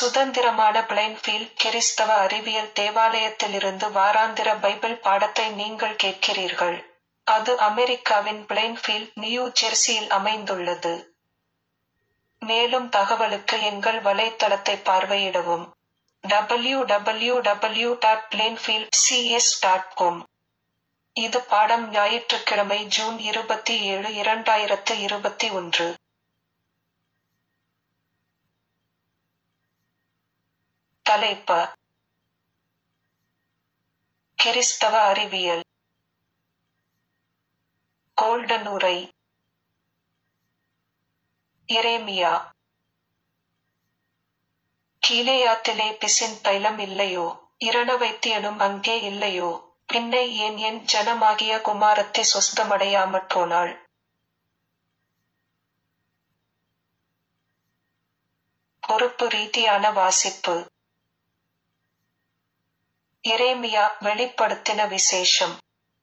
சுதந்திரமான பிளைன்ஃபீல்ட் கிறிஸ்தவ அறிவியல் தேவாலயத்திலிருந்து வாராந்திர பைபிள் பாடத்தை நீங்கள் கேட்கிறீர்கள். அது அமெரிக்காவின் பிளைன்ஃபீல்ட், நியூ ஜெர்சியில் அமைந்துள்ளது. மேலும் தகவலுக்கு எங்கள் வலைத்தளத்தை பார்வையிடவும். www.plainfieldcs.com இது பாடம் ஞாயிற்றுக்கிழமை ஜூன் இருபத்தி ஏழு இரண்டாயிரத்து இருபத்தி ஒன்று. தலைப்ப கிறிஸ்தவ அறிவியல் கோல்டன் உரை எரேமியா கீலேயாத்திலே பிசின் தைலம் இல்லையோ இரணவைத்தியனும் அங்கே இல்லையோ பின்னை ஏன் என் ஜனமாகிய குமாரத்தி சொஸ்தமடையாமற் போனாள் பொறுப்பு ரீதியான வாசிப்பு எரேமியா வெளிப்படுத்தின விசேஷம்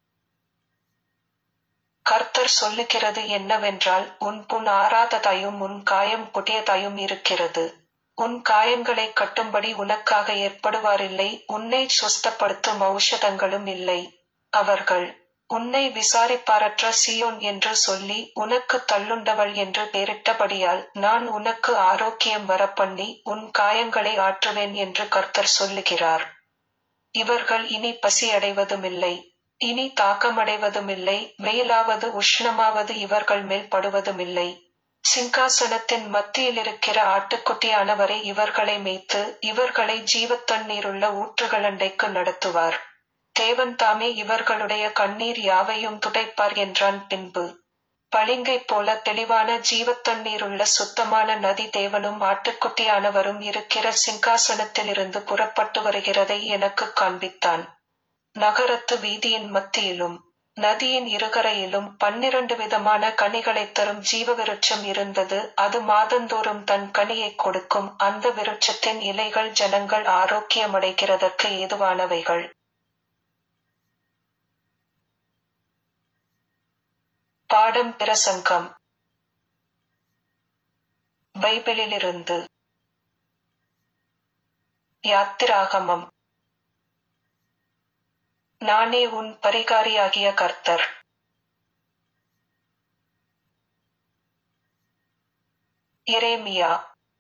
கர்த்தர் சொல்லுகிறது என்னவென்றால் உன் புண் ஆறாததாயும் உன் காயம் புதியதாயும் இருக்கிறது உன் காயங்களை கட்டும்படி உனக்காக ஏற்படுவாரில்லை உன்னை சுஸ்தப்படுத்தும் ஔஷதங்களும் இல்லை அவர்கள் உன்னை விசாரிப்பாரற்ற சியோன் என்று சொல்லி உனக்கு தள்ளுண்டவள் என்று பெயரிட்டபடியால் நான் உனக்கு ஆரோக்கியம் வரப்பண்ணி உன் காயங்களை ஆற்றுவேன் என்று கர்த்தர் சொல்லுகிறார் இவர்கள் இனி பசியடைவதுமில்லை இனி தாக்கமடைவதுமில்லை வெயிலாவது உஷ்ணமாவது இவர்கள் மேல் படுவதுமில்லை சிங்காசனத்தின் மத்தியிலிருக்கிற ஆட்டுக்குட்டியானவரை இவர்களை மேய்த்து இவர்களை ஜீவத்தண்ணீருள்ள ஊற்றுகளண்டைக்கு நடத்துவார் தேவன் தாமே இவர்களுடைய கண்ணீர் யாவையும் துடைப்பார் என்றான் பின்பு பளிங்கை போல தெளிவான ஜீவத்தண்ணீருள்ள சுத்தமான நதி தேவனும் ஆட்டுக்குட்டியானவரும் இருக்கிற சிங்காசனத்திலிருந்து புறப்பட்டு வருகிறதை எனக்கு காண்பித்தான் நகரத்து வீதியின் மத்தியிலும் நதியின் இருகரையிலும் பன்னிரண்டு விதமான கனிகளைத் தரும் ஜீவ விருட்சம் இருந்தது அது மாதந்தோறும் தன் கனியைக் கொடுக்கும் அந்த விருட்சத்தின் இலைகள் ஜனங்கள் ஆரோக்கியமடைகிறதற்கு ஏதுவானவைகள் பாடம் பிரசங்கம் பைபிளிலிருந்து யாத்திராகமம் நானே உன் பரிகாரியாகிய கர்த்தர் எரேமியா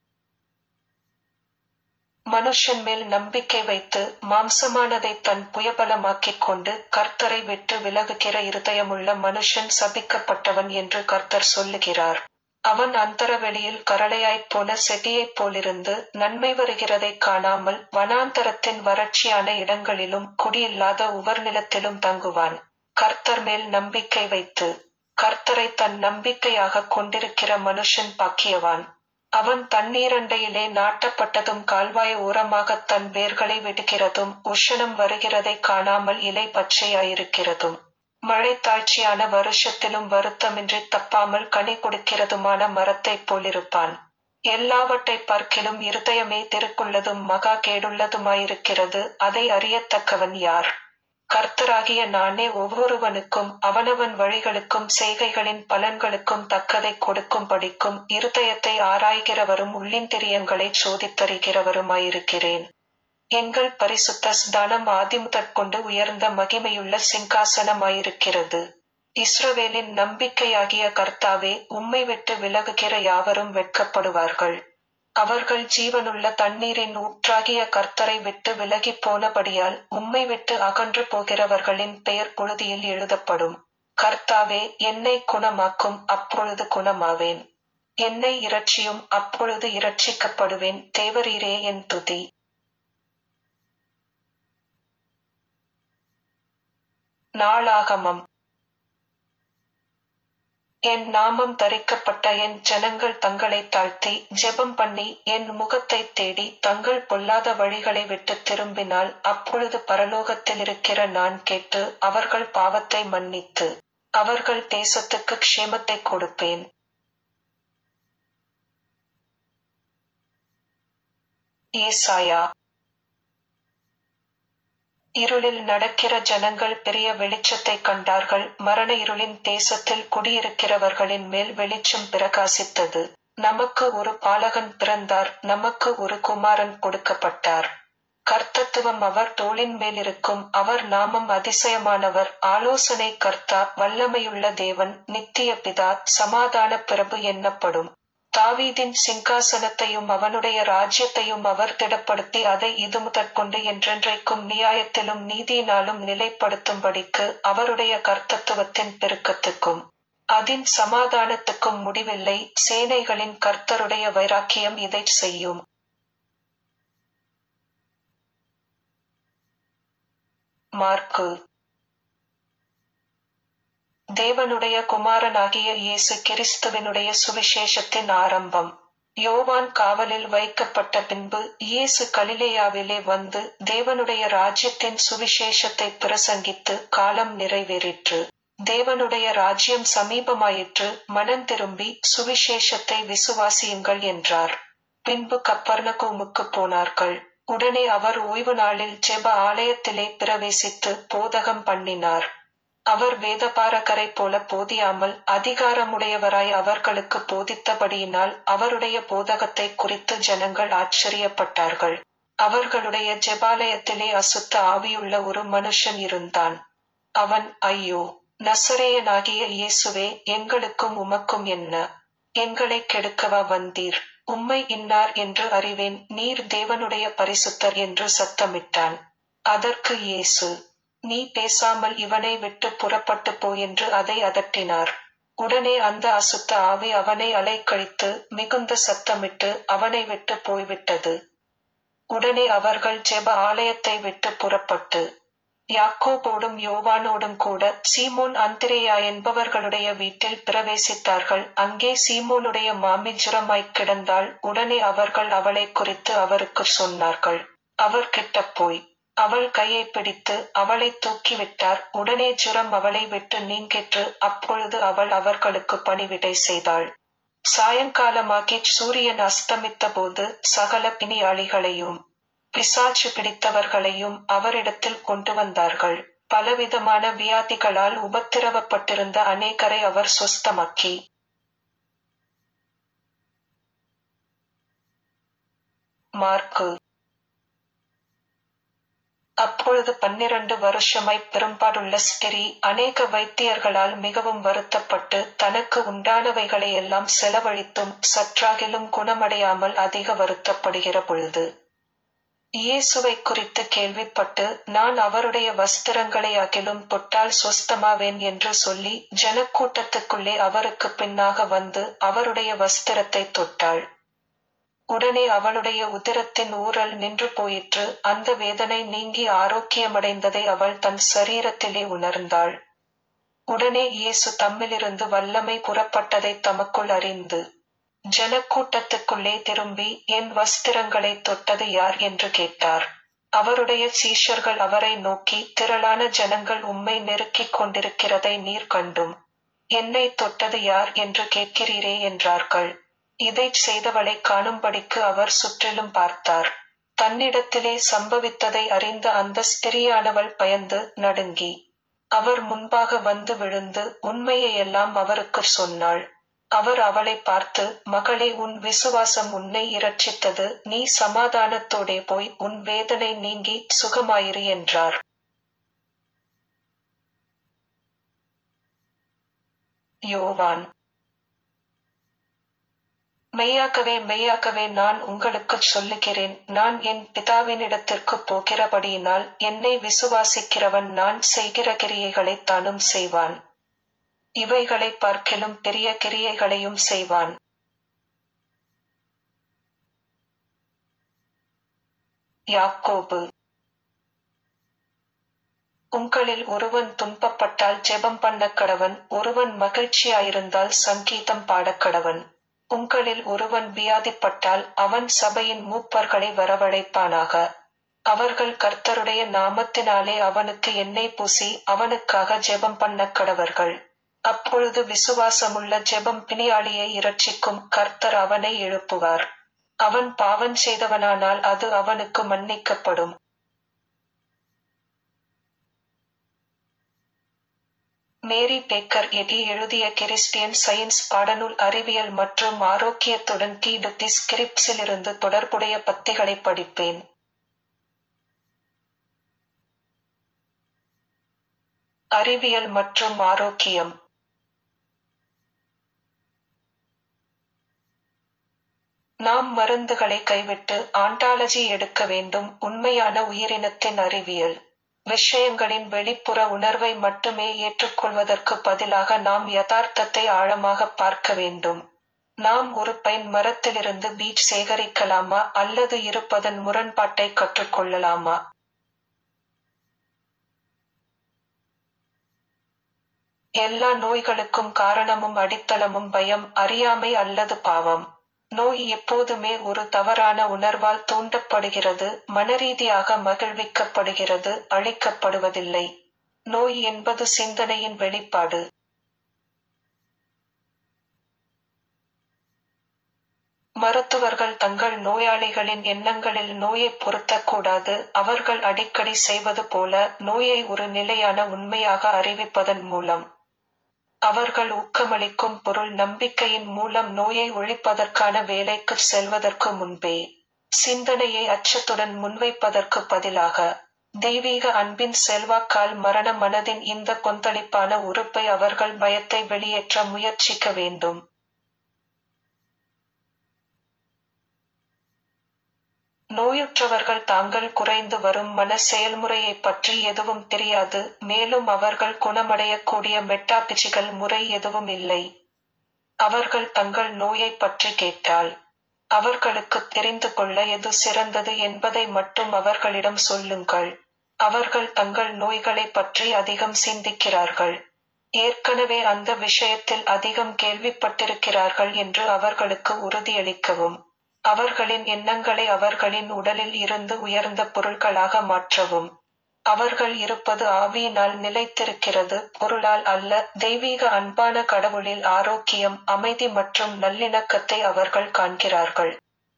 மனுஷன் மேல் நம்பிக்கை வைத்து மாம்சமானதை தன் புயபலமாக்கிக் கொண்டு கர்த்தரை விட்டு விலகுகிற இருதயமுள்ள மனுஷன் சபிக்கப்பட்டவன் என்று கர்த்தர் சொல்லுகிறார் அவன் அந்தரவெளியில் கரளையாய்ப் போன செடியைப் போலிருந்து நன்மை வருகிறதைக் காணாமல் வனாந்தரத்தின் வறட்சியான இடங்களிலும் குடியில்லாத உவர்நிலத்திலும் தங்குவான் கர்த்தர் மேல் நம்பிக்கை வைத்து கர்த்தரை தன் நம்பிக்கையாக கொண்டிருக்கிற மனுஷன் பாக்கியவான் அவன் தண்ணீரண்டையிலே நாட்டப்பட்டதும் கால்வாய் ஓரமாகத் தன் வேர்களை விடுகிறதும் உஷணம் வருகிறதைக் காணாமல் இலை பச்சையாயிருக்கிறதும் மழை தாழ்ச்சியான வருஷத்திலும் வருத்தமின்றி தப்பாமல் கனி கொடுக்கிறதுமான மரத்தைப் போலிருப்பான் எல்லாவற்றை பார்க்கிலும் இருதயமே திருக்குள்ளதும் மகா கேடுள்ளதுமாயிருக்கிறது அதை அறியத்தக்கவன் யார் கர்த்தராகிய நானே ஒவ்வொருவனுக்கும் அவனவன் வழிகளுக்கும் செய்கைகளின் பலன்களுக்கும் தக்கதை கொடுக்கும் படிக்கும் இருதயத்தை ஆராய்கிறவரும் உள்ளிந்திரியங்களை சோதித்தறிகிறவருமாயிருக்கிறேன் எங்கள் பரிசுத்த ஸ்தானம் ஆதிமுதற்கொண்டு உயர்ந்த மகிமையுள்ள சிங்காசனமாயிருக்கிறது இஸ்ரவேலின் நம்பிக்கையாகிய கர்த்தாவே உம்மை விட்டு விலகுகிற யாவரும் வெட்கப்படுவார்கள் அவர்கள் ஜீவனுள்ள தண்ணீரின் ஊற்றாகிய கர்த்தரை விட்டு விலகி போனபடியால் உம்மை விட்டு அகன்று போகிறவர்களின் பெயர் புழுதியில் எழுதப்படும் கர்த்தாவே என்னை குணமாக்கும் அப்பொழுது குணமாவேன் என்னை இரட்சியும் அப்பொழுது இரட்சிக்கப்படுவேன் தேவரீரே என் துதி நாளாகமம் என் நாமம் தரிக்கப்பட்ட என் ஜனங்கள் தங்களை தாழ்த்தி ஜெபம் பண்ணி என் முகத்தை தேடி தங்கள் பொல்லாத வழிகளை விட்டு திரும்பினால் அப்பொழுது பரலோகத்தில் இருக்கிற நான் கேட்டு அவர்கள் பாவத்தை மன்னித்து அவர்கள் தேசத்துக்கு க்ஷேமத்தை கொடுப்பேன் ஏசாயா இருளில் நடக்கிற ஜனங்கள் பெரிய வெளிச்சத்தை கண்டார்கள் மரண இருளின் தேசத்தில் குடியிருக்கிறவர்களின் மேல் வெளிச்சம் பிரகாசித்தது நமக்கு ஒரு பாலகன் பிறந்தார் நமக்கு ஒரு குமாரன் கொடுக்கப்பட்டார் கர்த்தத்துவம் அவர் தோளின் மேலிருக்கும் அவர் நாமம் அதிசயமானவர் ஆலோசனை கர்த்தா வல்லமையுள்ள தேவன் நித்திய பிதா சமாதான பிரபு என்னப்படும் தாவீதின் சிங்காசனத்தையும் அவனுடைய ராஜ்யத்தையும் அவர் திடப்படுத்தி அதை இது முதற்கொண்டு என்றென்றைக்கும் நியாயத்திலும் நீதியினாலும் நிலைப்படுத்தும்படிக்கு அவருடைய கர்த்தத்துவத்தின் பெருக்கத்துக்கும் அதின் சமாதானத்துக்கும் முடிவில்லை சேனைகளின் கர்த்தருடைய வைராக்கியம் இதை செய்யும் மார்க்கு தேவனுடைய குமாரனாகிய இயேசு கிறிஸ்துவினுடைய சுவிசேஷத்தின் ஆரம்பம் யோவான் காவலில் வைக்கப்பட்ட பின்பு இயேசு கலிலேயாவிலே வந்து தேவனுடைய ராஜ்யத்தின் சுவிசேஷத்தை பிரசங்கித்து காலம் நிறைவேறிற்று தேவனுடைய ராஜ்யம் சமீபமாயிற்று மனம் திரும்பி சுவிசேஷத்தை விசுவாசியுங்கள் என்றார் பின்பு கப்பர்ணகூமுக்கு போனார்கள் உடனே அவர் ஓய்வு நாளில் ஜெப ஆலயத்திலே பிரவேசித்து போதகம் பண்ணினார் அவர் வேதபாரகரை போல போதியாமல் அதிகாரமுடையவராய் அவர்களுக்கு போதித்தபடியினால் அவருடைய போதகத்தை குறித்து ஜனங்கள் ஆச்சரியப்பட்டார்கள் அவர்களுடைய ஜெபாலயத்திலே அசுத்த ஆவியுள்ள ஒரு மனுஷன் இருந்தான் அவன் ஐயோ நசரேயனாகிய இயேசுவே எங்களுக்கும் உமக்கும் என்ன எங்களை கெடுக்கவா வந்தீர் உம்மை இன்னார் என்று அறிவேன் நீர் தேவனுடைய பரிசுத்தர் என்று சத்தமிட்டான் அதற்கு இயேசு நீ பேசாமல் இவனை விட்டு புறப்பட்டு போ என்று அதை அதட்டினார் உடனே அந்த அசுத்த ஆவி அவனை அலைக்கழித்து மிகுந்த சத்தமிட்டு அவனை விட்டு போய்விட்டது உடனே அவர்கள் ஜெப ஆலயத்தை விட்டு புறப்பட்டு யாக்கோபோடும் யோவானோடும் கூட சீமோன் அந்திரேயா என்பவர்களுடைய வீட்டில் பிரவேசித்தார்கள் அங்கே சீமோனுடைய மாமி ஜுரமாய்க் கிடந்தாள் உடனே அவர்கள் அவளை குறித்து அவருக்கு சொன்னார்கள் அவர் கிட்ட போய் அவள் கையை பிடித்து அவளை தூக்கிவிட்டார் உடனே ஜுரம் அவளை விட்டு நீங்கிற்று அப்பொழுது அவள் அவர்களுக்கு பணிவிடை செய்தாள் சாயங்காலமாகி சூரியன் அஸ்தமித்த போது சகல பிணியாளிகளையும் பிசாச்சு பிடித்தவர்களையும் அவரிடத்தில் கொண்டு வந்தார்கள் பலவிதமான வியாதிகளால் உபத்திரவப்பட்டிருந்த அநேகரை அவர் சொஸ்தமாக்கி மார்க்கு அப்பொழுது பன்னிரண்டு வருஷமாய் பெரும்பாடுள்ள ஸ்திரீ அநேக வைத்தியர்களால் மிகவும் வருத்தப்பட்டு தனக்கு உண்டானவைகளை எல்லாம் செலவழித்தும் சற்றாகிலும் குணமடையாமல் அதிக வருத்தப்படுகிற பொழுது இயேசுவை குறித்து கேள்விப்பட்டு நான் அவருடைய வஸ்திரங்களை அகிலும் தொட்டால் சொஸ்தமாவேன் என்று சொல்லி ஜனக்கூட்டத்துக்குள்ளே அவருக்கு பின்னாக வந்து அவருடைய வஸ்திரத்தை தொட்டாள் உடனே அவளுடைய உதிரத்தின் ஊரல் நின்று போயிற்று அந்த வேதனை நீங்கி ஆரோக்கியமடைந்ததை அவள் தன் சரீரத்திலே உணர்ந்தாள் உடனே இயேசு தம்மிலிருந்து வல்லமை புறப்பட்டதை தமக்குள் அறிந்து ஜனக்கூட்டத்துக்குள்ளே திரும்பி என் வஸ்திரங்களை தொட்டது யார் என்று கேட்டார் அவருடைய சீஷர்கள் அவரை நோக்கி திரளான ஜனங்கள் உம்மை நெருக்கிக் கொண்டிருக்கிறதை நீர் கண்டும் என்னை தொட்டது யார் என்று கேட்கிறீரே என்றார்கள் இதைச் செய்தவளை காணும்படிக்கு அவர் சுற்றிலும் பார்த்தார் தன்னிடத்திலே சம்பவித்ததை அறிந்த அந்த ஸ்திரியானவள் பயந்து நடுங்கி அவர் முன்பாக வந்து விழுந்து உண்மையை எல்லாம் அவருக்கு சொன்னாள் அவர் அவளை பார்த்து மகளே உன் விசுவாசம் உன்னை இரட்சித்தது நீ சமாதானத்தோடே போய் உன் வேதனை நீங்கி சுகமாயிரு என்றார் யோவான் மெய்யாகவே மெய்யாகவே நான் உங்களுக்குச் சொல்லுகிறேன் நான் என் பிதாவினிடத்திற்கு போகிறபடியினால் என்னை விசுவாசிக்கிறவன் நான் செய்கிற கிரியைகளைத் தானும் செய்வான் இவைகளை பார்க்கிலும் பெரிய கிரியைகளையும் செய்வான் யாக்கோபு உங்களில் ஒருவன் துன்பப்பட்டால் ஜெபம் பண்ண கடவன் ஒருவன் மகிழ்ச்சியாயிருந்தால் சங்கீதம் பாடக் கடவன் உங்களில் ஒருவன் வியாதிப்பட்டால் அவன் சபையின் மூப்பர்களை வரவழைப்பானாக அவர்கள் கர்த்தருடைய நாமத்தினாலே அவனுக்கு எண்ணெய் பூசி அவனுக்காக ஜெபம் பண்ண கடவர்கள் அப்பொழுது விசுவாசமுள்ள ஜெபம் பிணியாளியை இரட்சிக்கும் கர்த்தர் அவனை எழுப்புவார் அவன் பாவம் செய்தவனானால் அது அவனுக்கு மன்னிக்கப்படும் மேரி பேக்கர் எடி எழுதிய கிறிஸ்டியன் சயின்ஸ் பாடநூல் அறிவியல் மற்றும் ஆரோக்கியத்துடன் கீடு தி ஸ்கிரிப்ட்ஸிலிருந்து தொடர்புடைய பத்திகளை படிப்பேன் அறிவியல் மற்றும் ஆரோக்கியம் நாம் மருந்துகளை கைவிட்டு ஆண்டாலஜி எடுக்க வேண்டும் உண்மையான உயிரினத்தின் அறிவியல் விஷயங்களின் வெளிப்புற உணர்வை மட்டுமே ஏற்றுக்கொள்வதற்கு பதிலாக நாம் யதார்த்தத்தை ஆழமாக பார்க்க வேண்டும் நாம் ஒரு பைன் மரத்திலிருந்து பீச் சேகரிக்கலாமா அல்லது இருப்பதன் முரண்பாட்டை கற்றுக்கொள்ளலாமா எல்லா நோய்களுக்கும் காரணமும் அடித்தளமும் பயம் அறியாமை அல்லது பாவம் நோய் எப்போதுமே ஒரு தவறான உணர்வால் தூண்டப்படுகிறது மனரீதியாக மகிழ்விக்கப்படுகிறது அழிக்கப்படுவதில்லை நோய் என்பது சிந்தனையின் வெளிப்பாடு மருத்துவர்கள் தங்கள் நோயாளிகளின் எண்ணங்களில் நோயை பொருத்தக்கூடாது அவர்கள் அடிக்கடி செய்வது போல நோயை ஒரு நிலையான உண்மையாக அறிவிப்பதன் மூலம் அவர்கள் ஊக்கமளிக்கும் பொருள் நம்பிக்கையின் மூலம் நோயை ஒழிப்பதற்கான வேலைக்கு செல்வதற்கு முன்பே சிந்தனையை அச்சத்துடன் முன்வைப்பதற்கு பதிலாக தெய்வீக அன்பின் செல்வாக்கால் மரண மனதின் இந்த கொந்தளிப்பான உறுப்பை அவர்கள் பயத்தை வெளியேற்ற முயற்சிக்க வேண்டும் நோயுற்றவர்கள் தாங்கள் குறைந்து வரும் மன செயல்முறையை பற்றி எதுவும் தெரியாது மேலும் அவர்கள் குணமடையக்கூடிய மெட்டாபிச்சிகள் முறை எதுவும் இல்லை அவர்கள் தங்கள் நோயை பற்றி கேட்டால் அவர்களுக்கு தெரிந்து கொள்ள எது சிறந்தது என்பதை மட்டும் அவர்களிடம் சொல்லுங்கள் அவர்கள் தங்கள் நோய்களை பற்றி அதிகம் சிந்திக்கிறார்கள் ஏற்கனவே அந்த விஷயத்தில் அதிகம் கேள்விப்பட்டிருக்கிறார்கள் என்று அவர்களுக்கு உறுதியளிக்கவும் அவர்களின் எண்ணங்களை அவர்களின் உடலில் இருந்து உயர்ந்த பொருட்களாக மாற்றவும் அவர்கள் இருப்பது ஆவியினால் நிலைத்திருக்கிறது பொருளால் அல்ல தெய்வீக அன்பான கடவுளில் ஆரோக்கியம் அமைதி மற்றும் நல்லிணக்கத்தை அவர்கள் காண்கிறார்கள்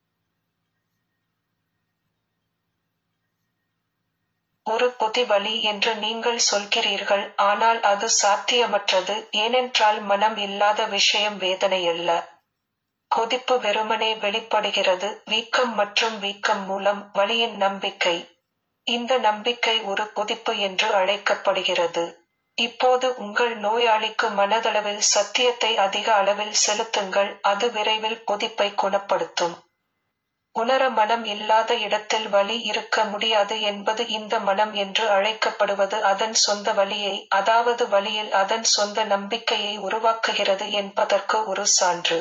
ஒரு பொதி வழி என்று நீங்கள் சொல்கிறீர்கள் ஆனால் அது சாத்தியமற்றது ஏனென்றால் மனம் இல்லாத விஷயம் வேதனையல்ல கொதிப்பு வெறுமனே வெளிப்படுகிறது வீக்கம் மற்றும் வீக்கம் மூலம் வலியின் நம்பிக்கை இந்த நம்பிக்கை ஒரு கொதிப்பு என்று அழைக்கப்படுகிறது இப்போது உங்கள் நோயாளிக்கு மனதளவில் சத்தியத்தை அதிக அளவில் செலுத்துங்கள் அது விரைவில் கொதிப்பை குணப்படுத்தும் உணர மனம் இல்லாத இடத்தில் வலி இருக்க முடியாது என்பது இந்த மனம் என்று அழைக்கப்படுவது அதன் சொந்த வலியை அதாவது வழியில் அதன் சொந்த நம்பிக்கையை உருவாக்குகிறது என்பதற்கு ஒரு சான்று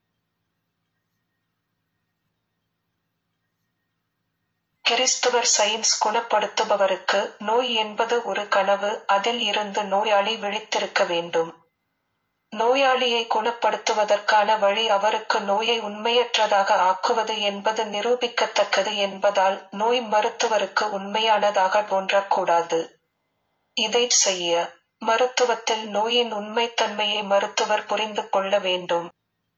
கிறிஸ்துவர் சயின்ஸ் குணப்படுத்துபவருக்கு நோய் என்பது ஒரு கனவு அதில் இருந்து நோயாளி விழித்திருக்க வேண்டும் நோயாளியை குணப்படுத்துவதற்கான வழி அவருக்கு நோயை உண்மையற்றதாக ஆக்குவது என்பது நிரூபிக்கத்தக்கது என்பதால் நோய் மருத்துவருக்கு உண்மையானதாக தோன்றக்கூடாது இதை செய்ய மருத்துவத்தில் நோயின் உண்மைத்தன்மையை மருத்துவர் புரிந்து கொள்ள வேண்டும்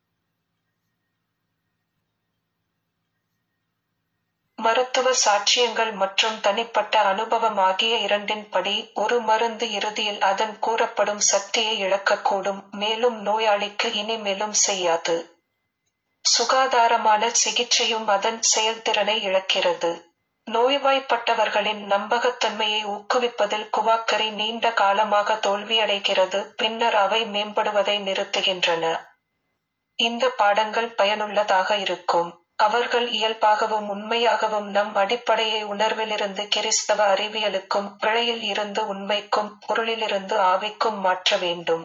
மருத்துவ சாட்சியங்கள் மற்றும் தனிப்பட்ட அனுபவம் ஆகிய இரண்டின்படி ஒரு மருந்து இறுதியில் அதன் கூறப்படும் சக்தியை இழக்கக்கூடும் மேலும் நோயாளிக்கு இனிமேலும் செய்யாது சுகாதாரமான சிகிச்சையும் அதன் செயல்திறனை இழக்கிறது நோய்வாய்ப்பட்டவர்களின் நம்பகத்தன்மையை ஊக்குவிப்பதில் குவாக்கரி நீண்ட காலமாக தோல்வியடைகிறது பின்னர் அவை மேம்படுவதை நிறுத்துகின்றன இந்த பாடங்கள் பயனுள்ளதாக இருக்கும் அவர்கள் இயல்பாகவும் உண்மையாகவும் நம் அடிப்படையை உணர்விலிருந்து கிறிஸ்தவ அறிவியலுக்கும் பிழையில் இருந்து உண்மைக்கும் பொருளிலிருந்து ஆவிக்கும் மாற்ற வேண்டும்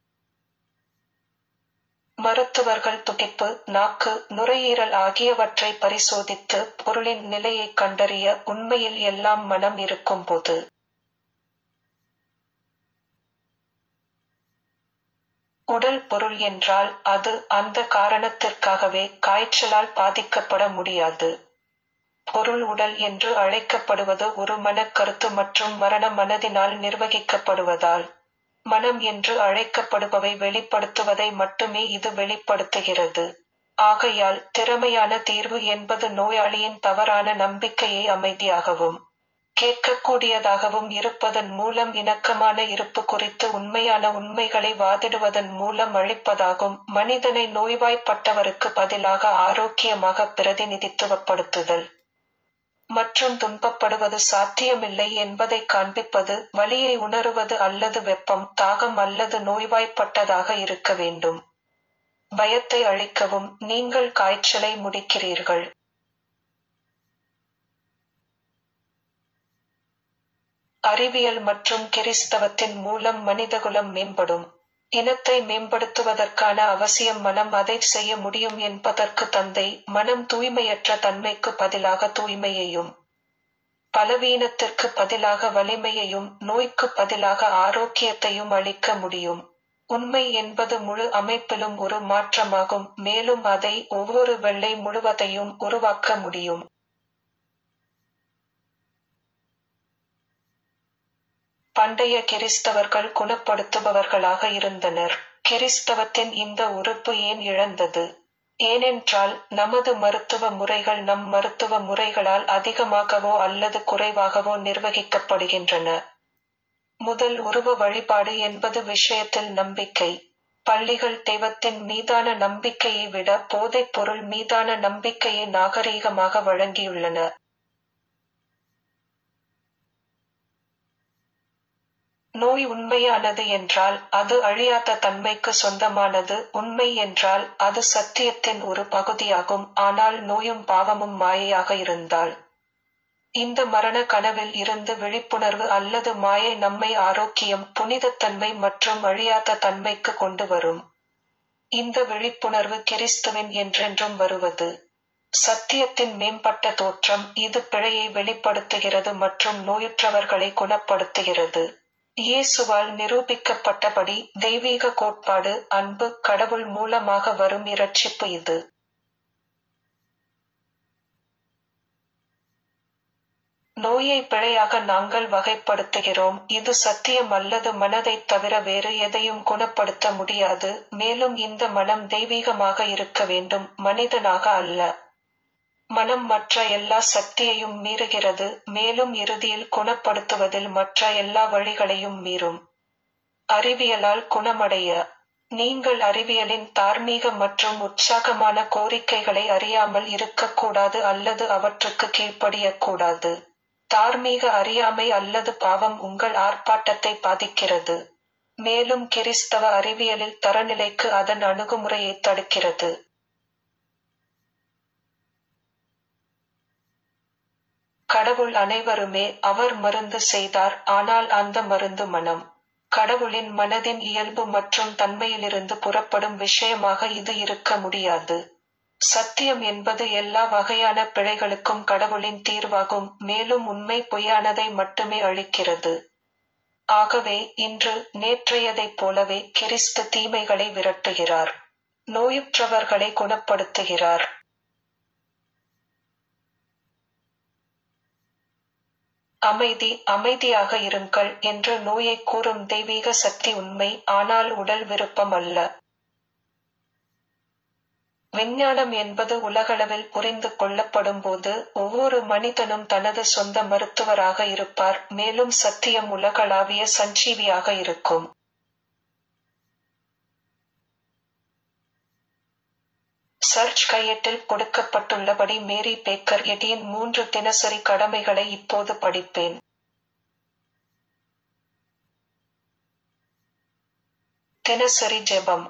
மருத்துவர்கள் துடிப்பு நாக்கு நுரையீரல் ஆகியவற்றை பரிசோதித்து பொருளின் நிலையை கண்டறிய உண்மையில் எல்லாம் மனம் இருக்கும்போது உடல் பொருள் என்றால் அது அந்த காரணத்திற்காகவே காய்ச்சலால் பாதிக்கப்பட முடியாது பொருள் உடல் என்று அழைக்கப்படுவது ஒரு மனக்கருத்து மற்றும் மரண மனதினால் நிர்வகிக்கப்படுவதால் மனம் என்று அழைக்கப்படுபவை வெளிப்படுத்துவதை மட்டுமே இது வெளிப்படுத்துகிறது ஆகையால் திறமையான தீர்வு என்பது நோயாளியின் தவறான நம்பிக்கையை அமைதியாகவும் கேட்கக்கூடியதாகவும் இருப்பதன் மூலம் இணக்கமான இருப்பு குறித்து உண்மையான உண்மைகளை வாதிடுவதன் மூலம் அழிப்பதாகும் மனிதனை நோய்வாய்ப்பட்டவருக்கு பதிலாக ஆரோக்கியமாக பிரதிநிதித்துவப்படுத்துதல் மற்றும் துன்பப்படுவது சாத்தியமில்லை என்பதை காண்பிப்பது வலியை உணருவது அல்லது வெப்பம் தாகம் அல்லது நோய்வாய்ப்பட்டதாக இருக்க வேண்டும் பயத்தை அழிக்கவும் நீங்கள் காய்ச்சலை முடிக்கிறீர்கள் அறிவியல் மற்றும் கிறிஸ்தவத்தின் மூலம் மனிதகுலம் மேம்படும் இனத்தை மேம்படுத்துவதற்கான அவசியம் மனம் அதை செய்ய முடியும் என்பதற்கு தந்தை மனம் தூய்மையற்ற தன்மைக்கு பதிலாக தூய்மையையும் பலவீனத்திற்கு பதிலாக வலிமையையும் நோய்க்கு பதிலாக ஆரோக்கியத்தையும் அளிக்க முடியும் உண்மை என்பது முழு அமைப்பிலும் ஒரு மாற்றமாகும் மேலும் அதை ஒவ்வொரு வெள்ளை முழுவதையும் உருவாக்க முடியும் பண்டைய கிறிஸ்தவர்கள் குணப்படுத்துபவர்களாக இருந்தனர் கிறிஸ்தவத்தின் இந்த உறுப்பு ஏன் இழந்தது ஏனென்றால் நமது மருத்துவ முறைகள் நம் மருத்துவ முறைகளால் அதிகமாகவோ அல்லது குறைவாகவோ நிர்வகிக்கப்படுகின்றன முதல் உருவ வழிபாடு என்பது விஷயத்தில் நம்பிக்கை பள்ளிகள் தெய்வத்தின் மீதான நம்பிக்கையை விட போதைப் பொருள் மீதான நம்பிக்கையை நாகரீகமாக வழங்கியுள்ளன நோய் உண்மையானது என்றால் அது அழியாத தன்மைக்கு சொந்தமானது உண்மை என்றால் அது சத்தியத்தின் ஒரு பகுதியாகும் ஆனால் நோயும் பாவமும் மாயையாக இருந்தால் இந்த மரண கனவில் இருந்து விழிப்புணர்வு அல்லது மாயை நம்மை ஆரோக்கியம் புனிதத்தன்மை மற்றும் அழியாத தன்மைக்கு கொண்டு வரும் இந்த விழிப்புணர்வு கிறிஸ்துவின் என்றென்றும் வருவது சத்தியத்தின் மேம்பட்ட தோற்றம் இது பிழையை வெளிப்படுத்துகிறது மற்றும் நோயுற்றவர்களை குணப்படுத்துகிறது இயேசுவால் நிரூபிக்கப்பட்டபடி தெய்வீக கோட்பாடு அன்பு கடவுள் மூலமாக வரும் இரட்சிப்பு இது நோயை பிழையாக நாங்கள் வகைப்படுத்துகிறோம் இது சத்தியம் அல்லது மனதைத் தவிர வேறு எதையும் குணப்படுத்த முடியாது மேலும் இந்த மனம் தெய்வீகமாக இருக்க வேண்டும் மனிதனாக அல்ல மனம் மற்ற எல்லா சக்தியையும் மீறுகிறது மேலும் இறுதியில் குணப்படுத்துவதில் மற்ற எல்லா வழிகளையும் மீறும் அறிவியலால் குணமடைய நீங்கள் அறிவியலின் தார்மீக மற்றும் உற்சாகமான கோரிக்கைகளை அறியாமல் இருக்கக்கூடாது அல்லது அவற்றுக்கு கீழ்ப்படியக்கூடாது தார்மீக அறியாமை அல்லது பாவம் உங்கள் ஆர்ப்பாட்டத்தை பாதிக்கிறது மேலும் கிறிஸ்தவ அறிவியலில் தரநிலைக்கு அதன் அணுகுமுறையை தடுக்கிறது கடவுள் அனைவருமே அவர் மருந்து செய்தார் ஆனால் அந்த மருந்து மனம் கடவுளின் மனதின் இயல்பு மற்றும் தன்மையிலிருந்து புறப்படும் விஷயமாக இது இருக்க முடியாது சத்தியம் என்பது எல்லா வகையான பிழைகளுக்கும் கடவுளின் தீர்வாகும் மேலும் உண்மை பொய்யானதை மட்டுமே அளிக்கிறது ஆகவே இன்று நேற்றையதைப் போலவே கிறிஸ்து தீமைகளை விரட்டுகிறார் நோயுற்றவர்களை குணப்படுத்துகிறார் அமைதி அமைதியாக இருங்கள் என்று நோயை கூறும் தெய்வீக சக்தி உண்மை ஆனால் உடல் விருப்பம் அல்ல விஞ்ஞானம் என்பது உலகளவில் புரிந்து கொள்ளப்படும் போது ஒவ்வொரு மனிதனும் தனது சொந்த மருத்துவராக இருப்பார் மேலும் சத்தியம் உலகளாவிய சஞ்சீவியாக இருக்கும் சர்ச் கையேட்டில் கொடுக்கப்பட்டுள்ளபடி மேரி பேக்கர் எடியின் மூன்று தினசரி கடமைகளை இப்போது படிப்பேன் தினசரி ஜெபம்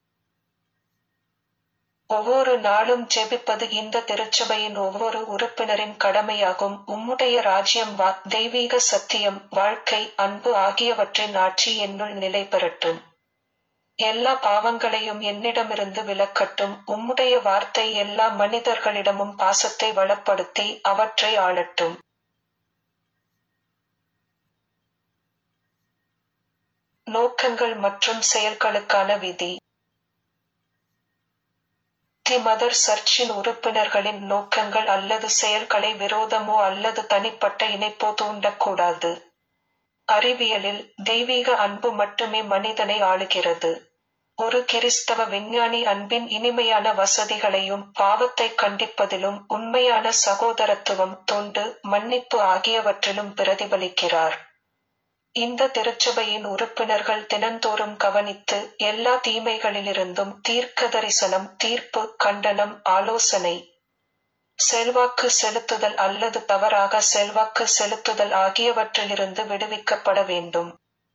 ஒவ்வொரு நாளும் ஜெபிப்பது இந்த திருச்சபையின் ஒவ்வொரு உறுப்பினரின் கடமையாகும் உம்முடைய ராஜ்யம் வா தெய்வீக சத்தியம் வாழ்க்கை அன்பு ஆகியவற்றின் ஆட்சி என்னுள் நிலை பெறட்டும் எல்லா பாவங்களையும் என்னிடமிருந்து விலக்கட்டும் உம்முடைய வார்த்தை எல்லா மனிதர்களிடமும் பாசத்தை வளப்படுத்தி அவற்றை ஆளட்டும் நோக்கங்கள் மற்றும் செயல்களுக்கான விதி தி மதர் சர்ச்சின் உறுப்பினர்களின் நோக்கங்கள் அல்லது செயல்களை விரோதமோ அல்லது தனிப்பட்ட இணைப்போ தூண்டக்கூடாது அறிவியலில் தெய்வீக அன்பு மட்டுமே மனிதனை ஆளுகிறது ஒரு கிறிஸ்தவ விஞ்ஞானி அன்பின் இனிமையான வசதிகளையும் பாவத்தை கண்டிப்பதிலும் உண்மையான சகோதரத்துவம் தொண்டு மன்னிப்பு ஆகியவற்றிலும் பிரதிபலிக்கிறார் இந்த திருச்சபையின் உறுப்பினர்கள் தினந்தோறும் கவனித்து எல்லா தீமைகளிலிருந்தும் தீர்க்க தரிசனம் தீர்ப்பு கண்டனம் ஆலோசனை செல்வாக்கு செலுத்துதல் அல்லது தவறாக செல்வாக்கு செலுத்துதல் ஆகியவற்றிலிருந்து விடுவிக்கப்பட வேண்டும்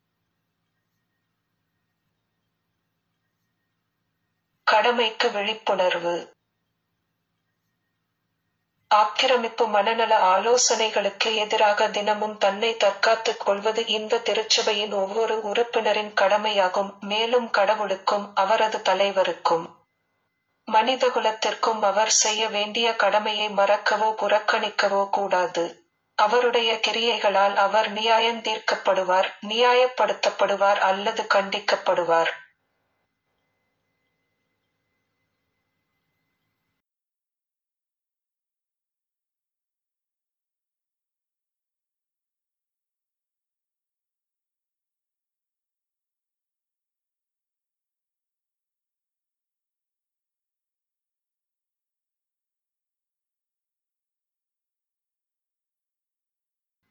கடமைக்கு விழிப்புணர்வு ஆக்கிரமிப்பு மனநல ஆலோசனைகளுக்கு எதிராக தினமும் தன்னை தற்காத்துக் கொள்வது இந்த திருச்சபையின் ஒவ்வொரு உறுப்பினரின் கடமையாகும் மேலும் கடவுளுக்கும் அவரது தலைவருக்கும் மனிதகுலத்திற்கும் அவர் செய்ய வேண்டிய கடமையை மறக்கவோ புறக்கணிக்கவோ கூடாது அவருடைய கிரியைகளால் அவர் நியாயந்தீர்க்கப்படுவார் நியாயப்படுத்தப்படுவார் அல்லது கண்டிக்கப்படுவார்